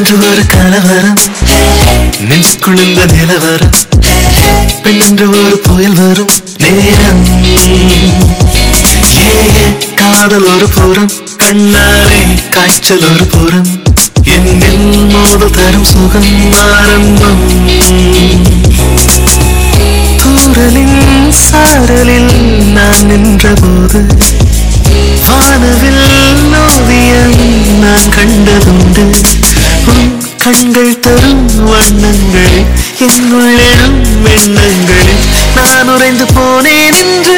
என்று ஒரு கலவரம் நெஞ்சுக்குள் இந்த நிலவரம் பெண் என்று ஒரு புயல் வரும் நேரம் ஏ ஏ, காதல் ஒரு புறம் கண்ணாலே காய்ச்சல் ஒரு புறம் என்னில் மோது தரும் சுகம் ஆரம்பம் தூரலின் சாரலில் நான் நின்றபோது வானவில் ஓவியம் நான் கண்டதுண்டு உன் கண்கள் தரும் வண்ணங்கள் என்னுள் எழும் எண்ணங்கள் நான் உறைந்து போனேன் என்று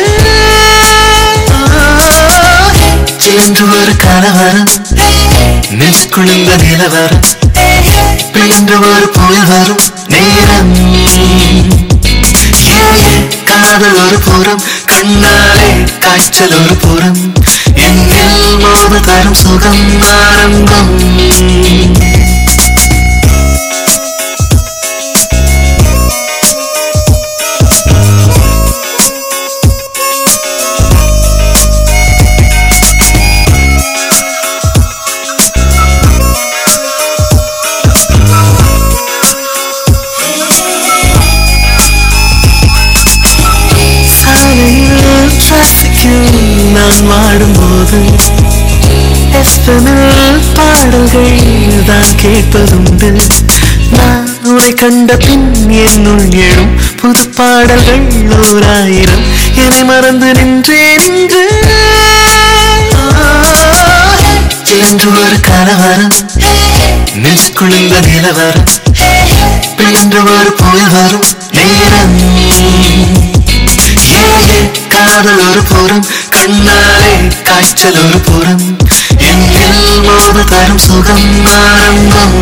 என்று ஒரு கலவரம் நெஞ்சுக்குள் இந்த நிலவரம் பிழன்று ஒரு புயல் வரும் நேரம் ஏ, ஏ, காதல் ஒரு புறம் கண்ணாலே காய்ச்சல் ஒரு புறம் என்னில் மோது தரும் சுகம் ஆரம்பம் சாலையில் டிராஃபிக்கில் நான் வாடும்போது எஃப்எம்மில் பாடல்கள் தான் கேட்பதுண்டு நான் உன்னை கண்ட பின் என்னுள் எழும் புது பாடல்கள் ஓராயிரம் என்னை மறந்து நின்றேன் என்று என்று ஒரு கலவரம் நெஞ்சுக்குள் இந்த நிலவரம் பிழன்று ஒரு புயல் வரும் நேரம் ஏ, ஏ, காதல் ஒரு புறம் கண்ணாலே காய்ச்சல் ஒரு புறம் என்னில் மோது தரும் சுகம் ஆரம்பம்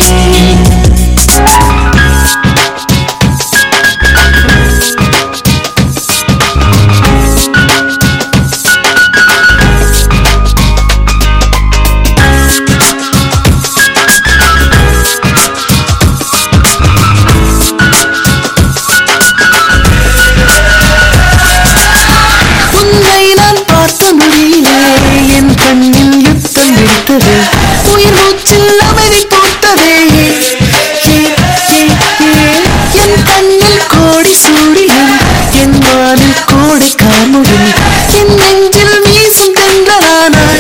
உன்னை நான் பார்த்த மொழியிலே என் கண்ணில் யுத்தம் வெடித்தது உயிர் மூச்சில் அமைதி போட்டதே ஏ, ஏ, ஏ, என் கண்ணில் கோடி சூரியன் என் வானில் கோடை கார்முகில் என் நெஞ்சில் வீசும் தென்றலானாய்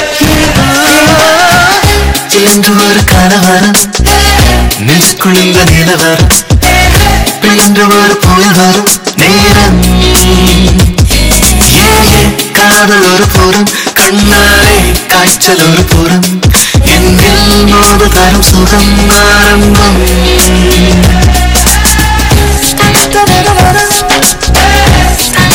என்று ஒரு கலவரம் நெஞ்சுக்குள் இந்த நிலவரம் பிழன்று ஒரு புயல் வரும் நேரம் ஏ, ஏ, காதல் ஒரு புறம் கண்ணாலே காய்ச்சல் ஒரு புறம் என்னில் மோது தரும் சுகம் ஆரம்பம்